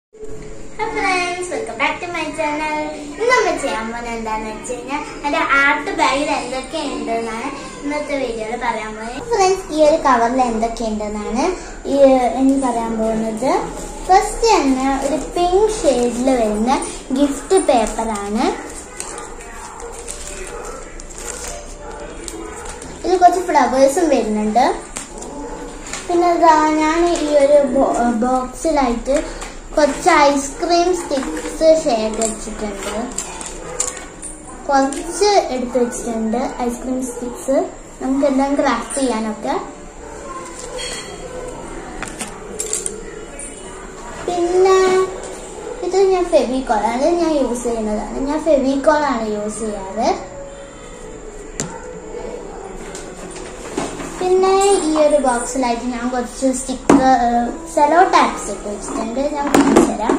Friends welcome back to my channel ഇന്ന് നമ്മൾ ചെയ്യാൻ പോകുന്നത് എന്താന്ന് വെച്ച് കഴിഞ്ഞാൽ എന്റെ ആർട്ട് ബാഗിൽ എന്തൊക്കെ ഉണ്ട് എന്നാണ് ഇന്നത്തെ വീഡിയോയിൽ പറയാൻ പോകുന്നത് ഫ്രണ്ട്സ് ഈ ഒരു കവറിൽ എന്തൊക്കെ ഉണ്ടെന്നാണ് ഈ എനിക്ക് പറയാൻ പോകുന്നത് ഫസ്റ്റ് തന്നെ ഒരു പിങ്ക് ഷെയ്ഡിൽ വരുന്ന ഗിഫ്റ്റ് പേപ്പറാണ് ഇതിൽ കുറച്ച് ഫ്ലവേഴ്സും വരുന്നുണ്ട് പിന്നെ ദാ ഞാൻ ഈ ഒരു ബോക്സിലായിട്ട് കുറച്ച് ഐസ്ക്രീം സ്റ്റിക്സ് ശേഖരിച്ചിട്ടുണ്ട് കുറച്ച് എടുത്തു വെച്ചിട്ടുണ്ട് ഐസ്ക്രീം സ്റ്റിക്സ് നമുക്ക് എല്ലാം ക്രാഫ്റ്റ് ചെയ്യാനൊക്കെ പിന്നെ ഇത് ഞാൻ ഫെവിക്കോൾ ആണ് ഞാൻ യൂസ് ചെയ്യുന്നതാണ് ഞാൻ ഫെവിക്കോൾ ആണ് യൂസ് ചെയ്യാറ് പിന്നെ ഈ ഒരു ബോക്സിലായിട്ട് ഞാൻ കുറച്ച് സ്റ്റിക്കർ സെലോ ടാപ്സ് ഇട്ട് വെച്ചിട്ടുണ്ട് ഞാൻ കാണിച്ചു തരാം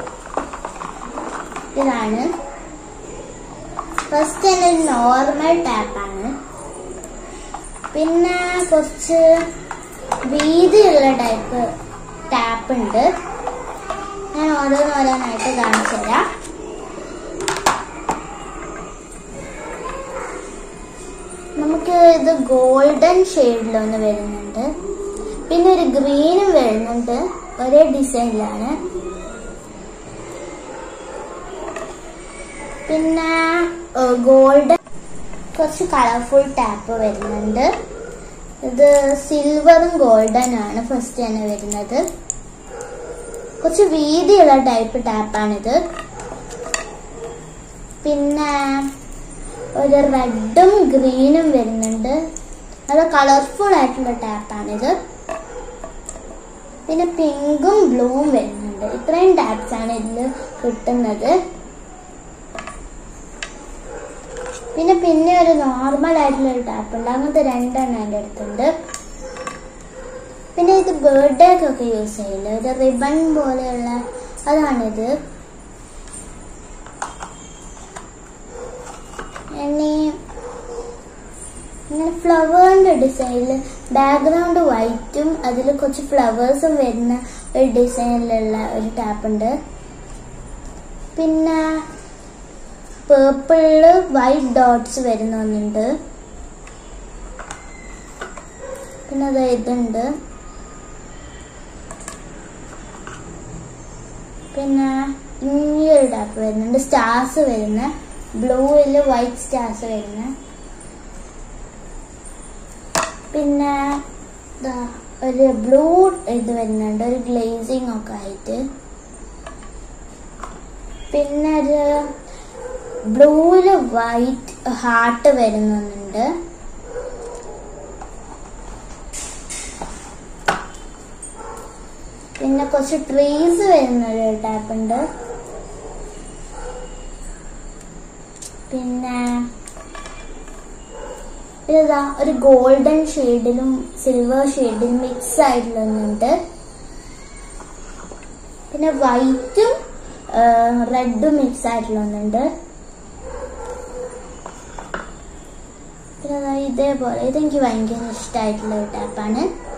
ഇതാണ് ഫസ്റ്റ് തന്നെ ഒരു നോർമൽ ടാപ്പാണ് പിന്നെ കുറച്ച് വീതിയുള്ള ടൈപ്പ് ടാപ്പ് ഉണ്ട് ഞാൻ ഓരോന്നോരോന്നായിട്ട് കാണിച്ചു തരാം നമുക്ക് ഇത് ഗോൾഡൻ ഷെയ്ഡിലൊന്ന് വരുന്നുണ്ട് പിന്നെ ഒരു ഗ്രീനും വരുന്നുണ്ട് ഒരേ ഡിസൈനിലാണ് പിന്നെ ഗോൾഡൻ കുറച്ച് കളർഫുൾ ടാപ്പ് വരുന്നുണ്ട് ഇത് സിൽവറും ഗോൾഡൻ ആണ് ഫസ്റ്റ് തന്നെ വരുന്നത് കുറച്ച് വീതിയുള്ള ടൈപ്പ് ടാപ്പാണിത് പിന്നെ ഒരു റെഡും ഗ്രീനും വരുന്നുണ്ട് നല്ല കളർഫുൾ ആയിട്ടുള്ള ടാപ്പാണിത് പിന്നെ പിങ്കും ബ്ലൂവും വരുന്നുണ്ട് ഇത്രയും ടാപ്സ് ആണ് ഇതിൽ കിട്ടുന്നത് പിന്നെ പിന്നെ ഒരു നോർമൽ ആയിട്ടുള്ള ഒരു ടാപ്പ് ഉണ്ട് അങ്ങനത്തെ രണ്ടെണ്ണം എൻ്റെ അടുത്തുണ്ട് പിന്നെ ഇത് ബർത്ത്ഡേക്കൊക്കെ യൂസ് ചെയ്യില്ല ഒരു റിബൺ പോലെയുള്ള അതാണിത് ഇനി ഇങ്ങനെ ഫ്ലവറിന്റെ ഡിസൈനിൽ ബാക്ക്ഗ്രൗണ്ട് വൈറ്റും അതിൽ കുറച്ച് ഫ്ലവേഴ്സും വരുന്ന ഒരു ഡിസൈനിലുള്ള ഒരു ടാപ്പ് ഉണ്ട് പിന്നെ പേർപ്പിളില് വൈറ്റ് ഡോട്ട്സ് വരുന്ന ഒന്നുണ്ട് പിന്നെ അത് ഇതുണ്ട് പിന്നെ ഈ ഒരു ടാപ്പ് വരുന്നുണ്ട് സ്റ്റാർസ് വരുന്ന ബ്ലൂവിൽ വൈറ്റ് സ്റ്റാർസ് വരുന്ന പിന്നെ ദാ ഒരു ബ്ലൂ ഇത് വരുന്നുണ്ട് ഒരു ഗ്ലേസിങ് ഒക്കെ ആയിട്ട് പിന്നെ ഒരു ബ്ലൂവില് വൈറ്റ് ഹാർട്ട് വരുന്നുണ്ട് പിന്നെ കുറച്ച് ട്രീസ് വരുന്ന ഒരു ടാപ്പ് ഉണ്ട് പിന്നെ ഇതാ ഒരു ഗോൾഡൻ ഷെയ്ഡിലും സിൽവർ ഷെയ്ഡിലും മിക്സ് ആയിട്ടുള്ളതുണ്ട് പിന്നെ വൈറ്റും റെഡും മിക്സ് ആയിട്ടുള്ളതുണ്ട് പിന്നെ ദാ ഇതേപോലെ ഇതെനിക്ക് ഭയങ്കര ഇഷ്ടമായിട്ടുള്ള ഒരു ടാപ്പാണ്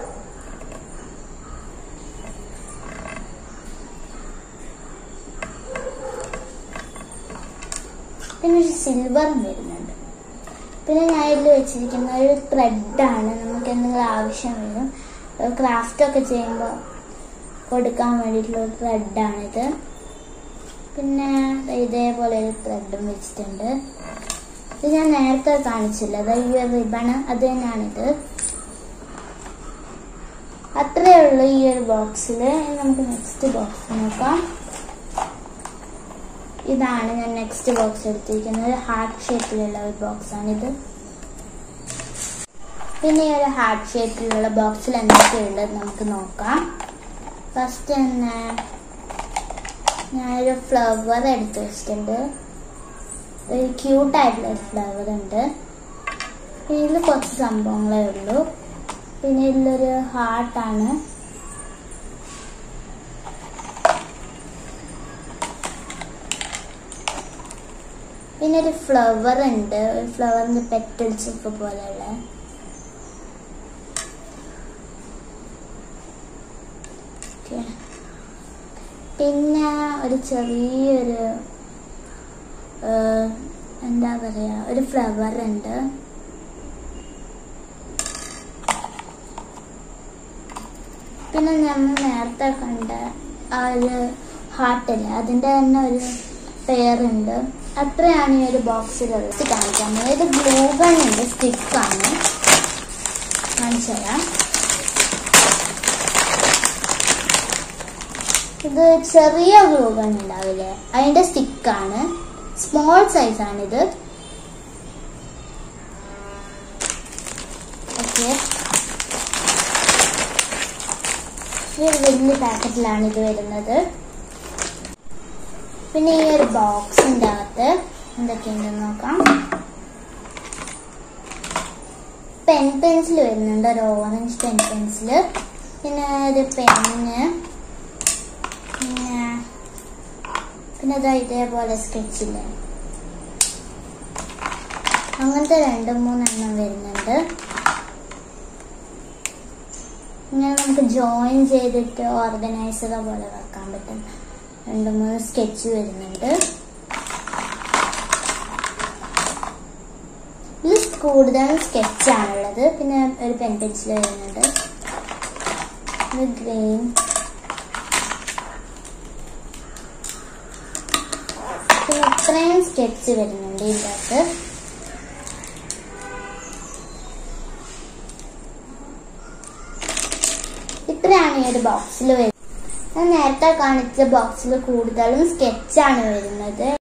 പിന്നെ ഒരു സിൽവറും വരുന്നുണ്ട് പിന്നെ ഞാൻ ഇതിൽ വെച്ചിരിക്കുന്ന ഒരു ത്രെഡാണ് നമുക്ക് എന്തെങ്കിലും ആവശ്യം വരും ക്രാഫ്റ്റ് ഒക്കെ ചെയ്യുമ്പോൾ കൊടുക്കാൻ വേണ്ടിയിട്ടുള്ള ഒരു ത്രെഡാണിത് പിന്നെ ഇതേപോലെ ഒരു ത്രെഡും വെച്ചിട്ടുണ്ട് ഇത് ഞാൻ നേരത്തെ കാണിച്ചില്ല അത് ഈ ഒരു റിബണ് അത് തന്നെയാണിത് അത്രയേ ഉള്ളൂ ഈ ഒരു ബോക്സിൽ നമുക്ക് നെക്സ്റ്റ് ബോക്സ് നോക്കാം ഇതാണ് ഞാൻ നെക്സ്റ്റ് ബോക്സ് എടുത്തിരിക്കുന്നത് ഹാർട്ട് ഷേപ്പിലുള്ള ഒരു ബോക്സ് ആണിത് പിന്നെ ഈ ഒരു ഹാർട്ട് ഷേപ്പിലുള്ള ബോക്സിൽ എന്തൊക്കെയുള്ളത് നമുക്ക് നോക്കാം ഫസ്റ്റ് തന്നെ ഞാനൊരു ഫ്ലവർ എടുത്ത് വെച്ചിട്ടുണ്ട് ഒരു ക്യൂട്ടായിട്ടുള്ള ഒരു ഫ്ലവർ ഉണ്ട് പിന്നെ ഇതിൽ കുറച്ച് സംഭവങ്ങളേ ഉള്ളൂ പിന്നെ ഇതിലൊരു ഹാർട്ടാണ് പിന്നെ ഒരു ഫ്ലവർ ഉണ്ട് ഒരു ഫ്ലവറിന്റെ പെറ്റൽസ് ഒക്കെ പോലെയുള്ള പിന്നെ ഒരു ചെറിയൊരു ഏഹ്, എന്താ പറയാ ഒരു ഫ്ലവർ ഉണ്ട് പിന്നെ നമ്മൾ നേരത്തെ കണ്ട ആ ഒരു ഹാർട്ടില്ലേ അതിൻ്റെ തന്നെ ഒരു പെയറുണ്ട് അത്രയാണ് ഈ ഒരു ബോക്സിലുള്ളത് കാണിക്കാൻ പോകുന്നത്. ഇത് ഗ്ലൂ ഗൺ ഉണ്ട് സ്റ്റിക്കാണ് കാണിച്ചു തരാം ഇത് ചെറിയ ഗ്ലൂ ഗൺ ഉണ്ടാവില്ലേ അതിന്റെ സ്റ്റിക്കാണ് സ്മോൾ സൈസ് ആണിത് ഓക്കെ ഈ ഒരു വലിയ പാക്കറ്റിലാണ് ഇത് വരുന്നത് പിന്നെ ഈ ഒരു ബോക്സിന്റെ അകത്ത് എന്തൊക്കെയുണ്ടെന്ന് നോക്കാം പെൻ പെൻസിൽ വരുന്നുണ്ട് ഒരു ഓറഞ്ച് പെൻ പെൻസിൽ പിന്നെ ഒരു പെന്ന് പിന്നെ പിന്നെ ഇതാ ഇതേപോലെ സ്കെച്ചില്ലേ അങ്ങനത്തെ രണ്ട് മൂന്നെണ്ണം വരുന്നുണ്ട് ഇങ്ങനെ നമുക്ക് ജോയിൻ ചെയ്തിട്ട് ഓർഗനൈസർ പോലെ വെക്കാൻ പറ്റും രണ്ട് മൂന്ന് സ്കെച്ച് വരുന്നുണ്ട് ഇതിൽ കൂടുതലും സ്കെച്ചാണുള്ളത് പിന്നെ ഒരു പെൻ പെൻസിൽ വരുന്നുണ്ട് ഇത് ഗ്രീൻ പിന്നെ ഇത്രയും സ്കെച്ച് വരുന്നുണ്ട് ഇതിൻ്റെ അകത്ത് ഇത്രയാണ് ഈ ഒരു ബോക്സിൽ വരുന്നത് ഞാൻ നേരത്തെ കാണിച്ച ബോക്സിൽ കൂടുതലും സ്കെച്ചാണ് വരുന്നത്